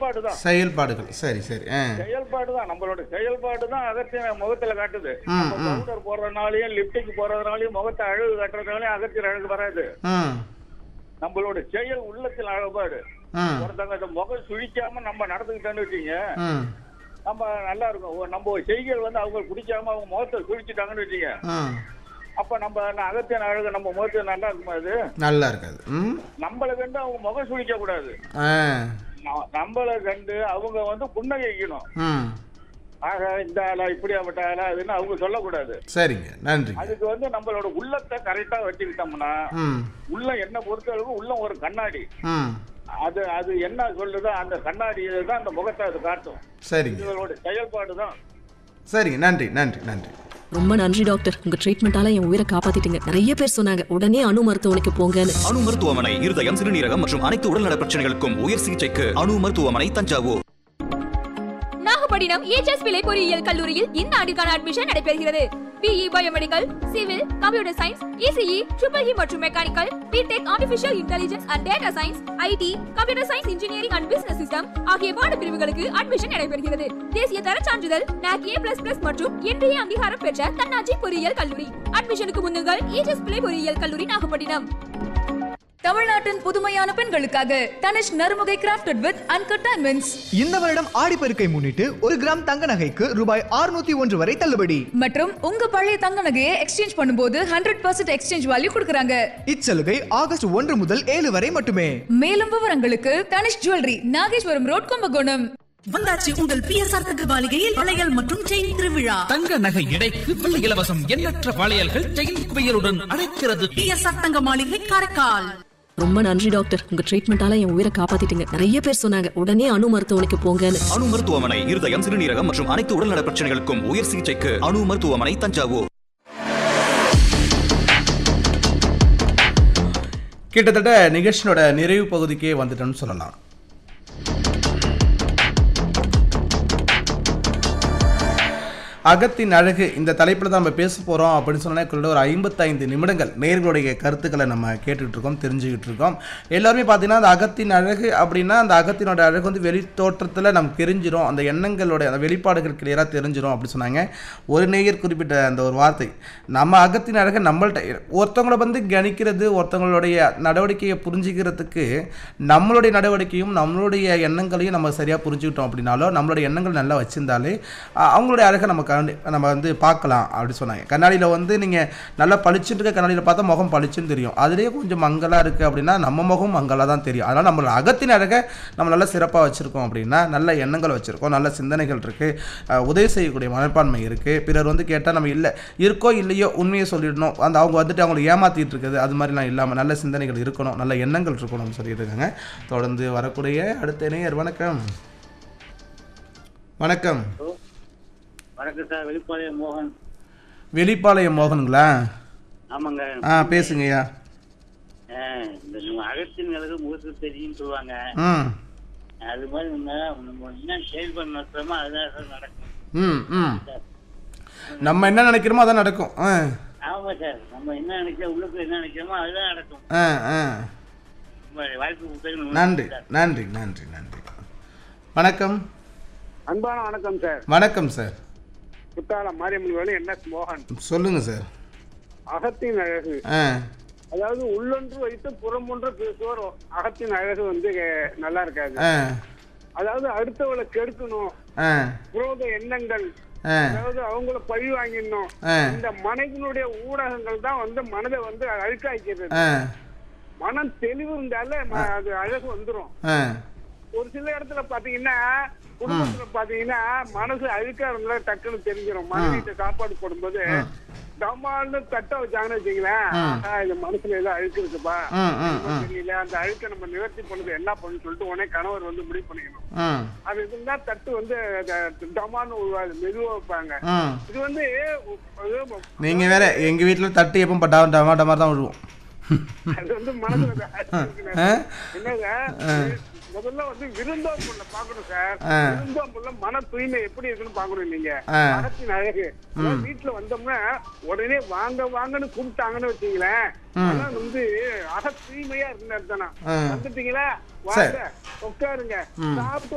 செயல்பாடு தான் செயல்பாடுகள் சரி சரி ஆ செயல்பாடு தான் நம்மளோட செயல்பாடு தான் அகத்திய முகத்துல காட்டுது ம், நம்ம பவுடர் போடுறதுனாலயும் லிப்டிக் போடுறதுனாலயும் முகத்தை அழகு காட்டுறதுனாலயும் அகத்திய அழகு வராது ம் நம்மளோட செயல் உள்ளத்தில் அழகுபாடு ம் ஒருத்தவங்க இந்த முகம் சுழிக்காம நம்ம நடந்துக்கிட்டோன்னு வச்சீங்க ம் நம்ம நல்லா இருக்கும் ஓ, நம்ம செய்கைகள் வந்து அவங்க குடிக்காம அவங்க முகத்தை சுழிச்சிட்டாங்கன்னு வச்சீங்க ம் அப்ப நம்ம நான் அகத்தியன் அழகு நம்ம முகத்துல நல்லா இருக்குமா அது நல்லா இருக்காது ம் நம்மளை கண்டு அவங்க முகம் சுழிக்க கூடாது ஆ ந- நம்மளை கண்டு அவங்க வந்து புன்னகைக்கணும் ம் ஆக இந்த ஆளா இப்படியாப்பட்ட ஆளா அதுன்னு அவங்க சொல்லக்கூடாது சரிங்க நன்றி அதுக்கு வந்து நம்மளோட உள்ளத்தை கரெக்டா வச்சுக்கிட்டோம்னா ம் உள்ள என்ன பொறுத்தளவுக்கு உள்ள ஒரு கண்ணாடி ம் அது அது என்ன சொல்லுதோ அந்த கண்ணாடி தான் அந்த முகத்தை அது காட்டும் சரிங்க இதோட செயல்பாடு தான் சரிங்க நன்றி நன்றி நன்றி ரொம்ப நன்றி டாக்டர் உங்க ட்ரீட்மெண்டால என் உயிரை காப்பாத்திட்டீங்க நிறைய பேர் சொன்னாங்க உடனே அணு மருத்துவமனைக்கு போங்கன்னு அணு மருத்துவமனை இருதயம் சிறுநீரகம் மற்றும் அனைத்து உடல்நல பிரச்சனைகளுக்கும் உயர் சிகிச்சைக்கு அணு மருத்துவமனை தஞ்சாவூர் நாகப்பட்டினம் ஏஜஸ் பிள்ளை பொறியியல் கல்லூரியில் இந்த ஆண்டிற்கான அட்மிஷன் நடைபெறுகிறது BE biomedical civil computer science ECE triple E மற்றும் mechanical BTech artificial intelligence and data science IT computer science engineering and business system ஆகிய பாட பிரிவுகளுக்கு அட்மிஷன் நடைபெறுகிறது தேசிய தர சான்றிதழ் NAC A++ மற்றும் இன்றைய அங்கீகாரம் பெற்ற தன்னாட்சி பொறியியல் கல்லூரி அட்மிஷனுக்கு முன்னுங்கள் ஏஜஸ் பிள்ளை பொறியியல் கல்லூரி நாகப்பட்டினம் தமிழ்நாட்டின் புதுமையான பெண்களுக்காக Tanishq Narumugai crafted with uncut diamonds இந்த வருடம் ஆடிப்பெருக்கை முன்னிட்டு ஒரு கிராம் தங்க நகைக்கு ரூபாய் 601 ஒன்று வரை தள்ளுபடி மற்றும் உங்க பழைய தங்க நகையை எக்ஸ்சேஞ்ச் பண்ணும்போது ஹண்ட்ரட் பர்சன்ட் எக்ஸ்சேஞ்ச் வேல்யூ கொடுக்குறாங்க இச்சலுகை ஆகஸ்ட் ஒன்று முதல் ஏழு வரை மட்டுமே மேலும் விவரங்களுக்கு தனிஷ் ஜுவல்லரி நாகேஸ்வரம் ரோட் கும்பகோணம் வந்தாச்சு உங்கள் பிஎஸ்ஆர் தகவலிகையில் வளையல் மற்றும் செயின் திருவிழா தங்க நகை எடைக்கு வெள்ளி இலவசம் எண்ணற்ற வளையல்கள் செயின் குவியலுடன் அழைக்கிறது பிஎஸ்ஆர் தங்க மாளிகை காரைக்கால் ரொம்ப நன்றி டாக்டர் உங்க ட்ரீட்மெண்டால என் உயிரை காப்பாத்திட்டீங்க நிறைய பேர் சொன்னாங்க உடனே அணு மருத்துவமனைக்கு போங்கன்னு அணு மருத்துவமனை இருதயம் சிறுநீரகம் மற்றும் அனைத்து உடல்நல பிரச்சனைகளுக்கும் உயர் சிகிச்சைக்கு அணு மருத்துவமனை தஞ்சாவூர் கிட்டத்தட்ட நிகழ்ச்சியோட நிறைவு பகுதிக்கே வந்துட்டோம்னு சொல்லலாம் அகத்தின் அழகு இந்த தலைப்பில் தான் நம்ம பேச போகிறோம் அப்படின்னு சொன்னால் கிட்டத்தட்ட ஒரு ஐம்பத்தைந்து நிமிடங்கள் நேர்களுடைய கருத்துக்களை நம்ம கேட்டுக்கிட்டு இருக்கோம் தெரிஞ்சுக்கிட்டு இருக்கோம் எல்லாருமே பார்த்தீங்கன்னா அந்த அகத்தின் அழகு அப்படின்னா அந்த அகத்தினோட அழகு வந்து வெளி தோற்றத்தில் நமக்கு தெரிஞ்சிடும் அந்த எண்ணங்களுடைய அந்த வெளிப்பாடுகள் கிளியராக தெரிஞ்சிடும் அப்படி சொன்னாங்க ஒரு நேயர் குறிப்பிட்ட அந்த ஒரு வார்த்தை நம்ம அகத்தின் அழகை நம்மள்ட்ட ஒருத்தவங்களை வந்து கணிக்கிறது ஒருத்தவங்களுடைய நடவடிக்கையை புரிஞ்சுக்கிறதுக்கு நம்மளுடைய நடவடிக்கையும் நம்மளுடைய எண்ணங்களையும் நம்ம சரியாக புரிஞ்சுக்கிட்டோம் அப்படின்னாலோ நம்மளுடைய எண்ணங்கள் நல்லா வச்சிருந்தாலே அஹ், அவங்களுடைய அழகை நம்ம கண்டி நம்ம வந்து பார்க்கலாம் அப்படி சொன்னாங்க கண்ணாடியில் வந்து நீங்கள் நல்லா பளிச்சுட்டு இருக்க கண்ணாடியில் பார்த்தா முகம் பளிச்சுன்னு தெரியும் அதுலேயே கொஞ்சம் மங்கலாக இருக்குது அப்படின்னா நம்ம முகம் மங்கலாக தான் தெரியும் அதனால் நம்மளோட அகத்தின் அழகை நம்ம நல்லா சிறப்பாக வச்சுருக்கோம் அப்படின்னா நல்ல எண்ணங்கள் வச்சுருக்கோம் நல்ல சிந்தனைகள் இருக்குது உதவி செய்யக்கூடிய மனப்பான்மை இருக்குது பிறர் வந்து கேட்டால் நம்ம இல்லை இருக்கோ இல்லையோ உண்மையை சொல்லிடணும் அந்த அவங்க வந்துட்டு அவங்களை ஏமாற்றிட்டு இருக்குது அது மாதிரிலாம் இல்லாமல் நல்ல சிந்தனைகள் இருக்கணும் நல்ல எண்ணங்கள் இருக்கணும்னு சொல்லிட்டு இருக்காங்க தொடர்ந்து வரக்கூடிய அடுத்த இணையர் வணக்கம் வணக்கம் வணக்கம் சார் வெளிப்பாளையம் மோகன் வெளிப்பாளையம் மோகனுங்களா ஆமாங்க ஆ பேசுங்கய்யா இந்த அகத்தின் அழகு முகத்துக்கு தெரியும் சொல்லுவாங்க ம் அது மாதிரி நம்ம நம்ம என்ன செயல்பாடு நடத்துறோமோ அதுதான் சார் நடக்கும் ம் ம் நம்ம என்ன நினைக்கிறோமோ அதான் நடக்கும் ஆ ஆமா சார் நம்ம என்ன நினைக்கிறோம் உள்ளுக்கு என்ன நினைக்கிறோமோ அதுதான் நடக்கும் ஆ ஆ நம்ம வாய்ப்பு கொடுத்ததுக்கு நன்றி நன்றி நன்றி நன்றி வணக்கம் அன்பான வணக்கம் சார் வணக்கம் சார் குத்தாலம் மாரியம்மன் வேலை என் எஸ் மோகன் சொல்லுங்க சார் அகத்தின் அழகு ஆ அதாவது உள்ளொன்று வைத்து புறமொன்று பேசுவோர் அகத்தின் அழகு வந்து அஹ், நல்லா இருக்காது ஆ அதாவது அடுத்தவளை கெடுக்கணும் ஆ புரோத எண்ணங்கள் ஆ அதாவது அவங்கள பழி வாங்கிடணும் ஆ இந்த மனைவினுடைய ஊடகங்கள் தான் வந்து மனதை வந்து அழுக்காக்கிறது ஆ மனம் தெளிவு இருந்தாலே ம- அது அழகு வந்துரும் ஆ ஒரு சில இடத்துல பாத்தீங்கன்னா குடும்பத்துல பாத்தீங்கன்னா மனசு அழுக்கா இருந்தா டக்குன்னு தெரிஞ்சிடும் மனைவிட்ட சாப்பாடு போடும்போது டமால்னு தட்ட வச்சாங்கன்னு வச்சுங்களேன் ஆஹா, இது மனசுல ஏதோ அழுக்கு இருக்குப்பா ம் ம் ம் தெரியல அந்த அழுக்கை நம்ம நிவர்த்தி பண்ணது என்ன பண்ணு சொல்லிட்டு உடனே கணவர் வந்து முடிவு பண்ணிக்கணும் ம் அது இருந்தா தட்டு வந்து டமான்னு உருவாது மெதுவா வைப்பாங்க ம் இது வந்து அது நீங்கள் வேற எங்கள் வீட்டில் தட்டு எப்போ பட்டா டமா டமா தான் விழுவோம் அது வந்து மனசுல அழுக்கு இருக்குண்ணே. ஆ என்னங்க முதல்ல வந்து விருந்தோம்புல பாக்கணும் சார் ஆ. விருந்தோம்புல மன தூய்மை எப்படி இருக்குன்னு பாக்கணும் நீங்க ஆ. அகத்தின் அழகு அதாவது வீட்டுல வந்தோம்னா உடனே வாங்க வாங்கன்னு கூப்பிட்டாங்கன்னு வச்சீங்களேன் ஆனா வந்து அக தூய்மையா இருந்தா தானே ஆ. வந்துட்டீங்களா வாங்க உட்காருங்க சாப்பிட்டு